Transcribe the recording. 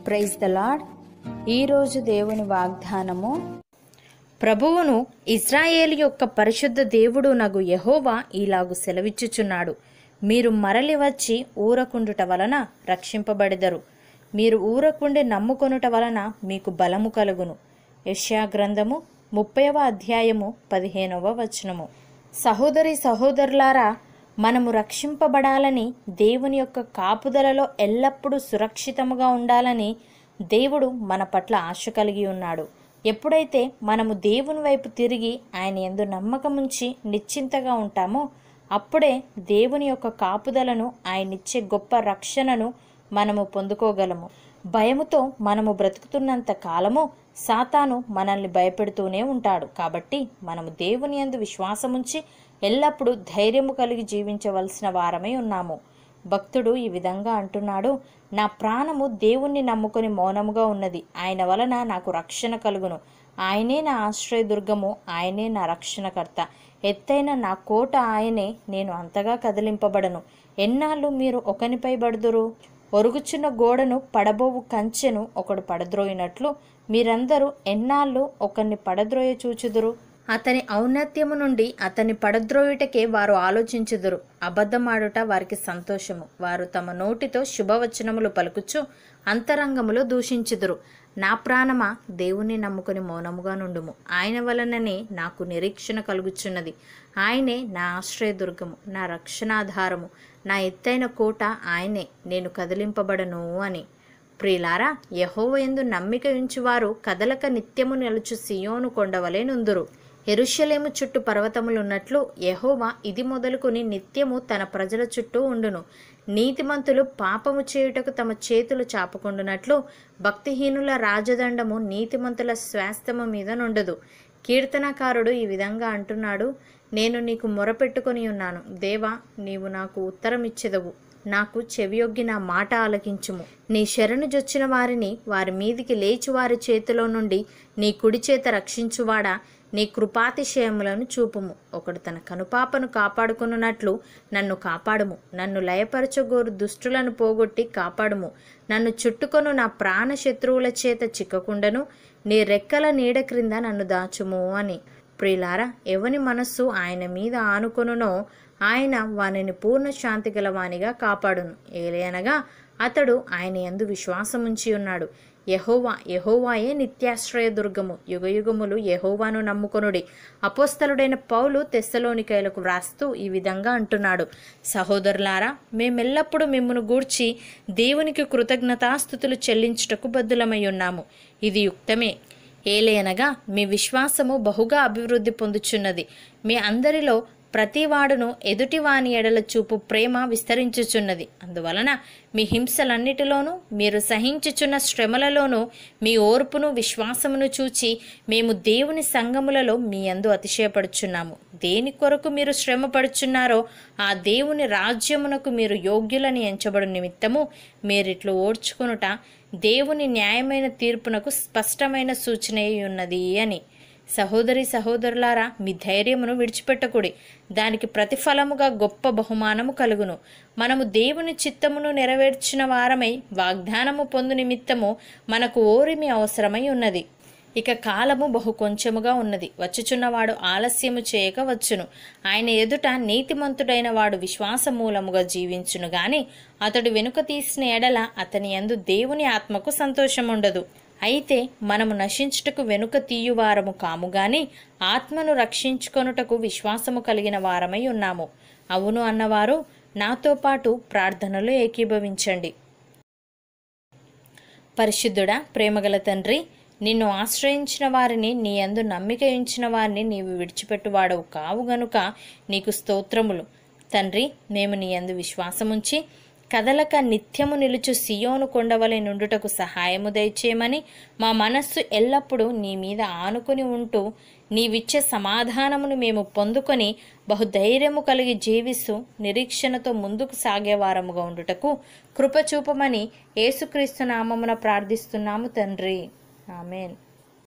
praise the lord ఈరోజు దేవుని వాగ్దానము ప్రభువును ఇజ్రాయేల్ యొక్క పరిశుద్ధ దేవుడు నగు యహోవా ఇలాగు సెలవిచ్చుచున్నాడు మీరు మరలి వచ్చి ఊరకుండుట వలన రక్షింపబడెదరు మీరు ఊరకుండి నమ్ముకొనుట వలన మీకు బలము కలుగును యెషయా గ్రంథము ముప్పైవ అధ్యాయము పదిహేనవ వచనము సహోదరి సహోదరులారా మనము రక్షింపబడాలని దేవుని యొక్క కాపుదలలో ఎల్లప్పుడూ సురక్షితముగా ఉండాలని దేవుడు మన పట్ల ఆశ కలిగి ఉన్నాడు ఎప్పుడైతే మనము దేవుని వైపు తిరిగి ఆయన ఎందు నమ్మకముంచి నిశ్చింతగా ఉంటామో అప్పుడే దేవుని యొక్క కాపుదలను ఆయనిచ్చే గొప్ప రక్షణను మనము పొందుకోగలము భయముతో మనము బ్రతుకుతున్నంత కాలము సాతాను మనల్ని భయపెడుతూనే ఉంటాడు కాబట్టి మనము దేవుని యందు విశ్వాసముంచి ఎల్లప్పుడూ ధైర్యము కలిగి జీవించవలసిన వారమై ఉన్నాము భక్తుడు ఈ విధంగా అంటున్నాడు నా ప్రాణము దేవుణ్ణి నమ్ముకొని మౌనముగా ఉన్నది ఆయన వలన నాకు రక్షణ కలుగును ఆయనే నా ఆశ్రయదుర్గము ఆయనే నా రక్షణకర్త ఎత్తైన నా కోట ఆయనే నేను అంతగా కదిలింపబడను ఎన్నాళ్ళు మీరు ఒకనిపై బడుదురు ఒరుగుచున్న గోడను పడబోవు కంచెను ఒకడు పడద్రోయినట్లు మీరందరూ ఎన్నాళ్ళు ఒకరిని పడద్రోయ చూచుదురు అతని ఔన్నత్యము నుండి అతని పడద్రోయుటకే వారు ఆలోచించుదురు అబద్ధమాడుట వారికి సంతోషము వారు తమ నోటితో శుభవచనములు పలుకుచు అంతరంగములో దూషించుదురు నా ప్రాణమా దేవుని నమ్ముకొని మౌనముగా నుండుము ఆయన వలననే నాకు నిరీక్షణ కలుగుచున్నది ఆయనే నా ఆశ్రయదుర్గము నా రక్షణాధారము నా ఎత్తైన కోట ఆయనే నేను కదిలింపబడను అని ప్రియులారా యహోవ ఎందు నమ్మిక ఉంచువారు కదలక నిత్యము నిలుచు సియోను కొండవలే నుందురు ఎరుషలేము చుట్టూ పర్వతములున్నట్లు యహోవా ఇది మొదలుకొని నిత్యము తన ప్రజల చుట్టూ ఉండును నీతిమంతులు పాపము చేయుటకు తమ చేతులు చాపకుండునట్లు భక్తిహీనుల రాజదండము నీతిమంతుల స్వాస్థ్యము మీద నుండదు కీర్తనకారుడు ఈ విధంగా అంటున్నాడు నేను నీకు మొరపెట్టుకొని ఉన్నాను దేవా నీవు నాకు ఉత్తరం ఇచ్చెదవు నాకు చెవియొగ్గి నా మాట ఆలకించుము నీ శరణు జొచ్చిన వారిని వారి మీదికి లేచి వారి చేతిలో నుండి నీ కుడి చేత రక్షించువాడా నీ కృపాతిశయములను చూపుము ఒకడు తన కనుపాపను కాపాడుకున్నట్లు నన్ను కాపాడుము నన్ను లయపరచగోరు దుష్టులను పోగొట్టి కాపాడుము నన్ను చుట్టుకొను నా ప్రాణ శత్రువుల చేత చిక్కకుండను నీ రెక్కల నీడ క్రింద నన్ను దాచుము అని ప్రియులారా ఎవని మనస్సు ఆయన మీద ఆనుకొనునో ఆయన వానిని పూర్ణ శాంతి గలవానిగా కాపాడును ఏలయనగా అతడు ఆయన యందు విశ్వాసముంచి ఉన్నాడు యహోవా యహోవాయే నిత్యాశ్రయ దుర్గము యుగయుగములు యహోవాను నమ్ముకొనుడి అపోస్తలుడైన పౌలు తెస్సలోనికైలకు వ్రాస్తూ ఈ విధంగా అంటున్నాడు సహోదరులారా మేమెల్లప్పుడూ మిమ్మును గూర్చి దేవునికి కృతజ్ఞతాస్థుతులు చెల్లించుటకు బద్దులమై ఉన్నాము ఇది యుక్తమే ఏలేనగా మీ విశ్వాసము బహుగా అభివృద్ధి పొందుచున్నది మీ అందరిలో ప్రతివాడును ఎదుటివాని ఎడల చూపు ప్రేమ విస్తరించుచున్నది అందువలన మీ హింసలన్నిటిలోనూ మీరు సహించుచున్న శ్రమలలోనూ మీ ఓర్పును విశ్వాసమును చూచి మేము దేవుని సంగములలో మీ అందు అతిశయపడుచున్నాము దేని కొరకు మీరు శ్రమ పడుచున్నారో ఆ దేవుని రాజ్యమునకు మీరు యోగ్యులని ఎంచబడు నిమిత్తము మీరిట్లు ఓర్చుకొనుట దేవుని న్యాయమైన తీర్పునకు స్పష్టమైన సూచన ఉన్నది అని సహోదరి సహోదరులారా మీ ధైర్యమును విడిచిపెట్టకుడి దానికి ప్రతిఫలముగా గొప్ప బహుమానము కలుగును మనము దేవుని చిత్తమును నెరవేర్చిన వారమై వాగ్దానము పొందు నిమిత్తము మనకు ఓరిమి అవసరమై ఉన్నది ఇక కాలము బహు కొంచెముగా ఉన్నది వచ్చుచున్నవాడు ఆలస్యము చేయక వచ్చును ఆయన ఎదుట నీతిమంతుడైన వాడు విశ్వాసమూలముగా జీవించును గాని అతడు వెనుక తీసిన ఎడల అతని యందు దేవుని ఆత్మకు సంతోషముండదు అయితే మనము నశించుటకు వెనుక తీయువారము కాము గాని ఆత్మను రక్షించుకొనుటకు విశ్వాసము కలిగిన వారమై ఉన్నాము అవును అన్నవారు నాతో పాటు ప్రార్థనలో ఏకీభవించండి పరిశుద్ధుడా ప్రేమగల తండ్రి నిన్ను ఆశ్రయించిన వారిని నీ అందు నమ్మిక ఉంచిన వారిని నీవు విడిచిపెట్టువాడవు కావు గనుక నీకు స్తోత్రములు తండ్రి మేము నీ అందు విశ్వాసముంచి కదలక నిత్యము నిలుచు సియోను కొండవలె నుండుటకు సహాయము దయచేయమని మా మనస్సు ఎల్లప్పుడూ నీ మీద ఆనుకుని ఉంటూ నీవిచ్చే సమాధానమును మేము పొందుకొని బహుధైర్యము కలిగి జీవిస్తూ నిరీక్షణతో ముందుకు సాగేవారముగా ఉండుటకు కృపచూపమని యేసుక్రీస్తు నామమున ప్రార్థిస్తున్నాము తండ్రి ఆమెన్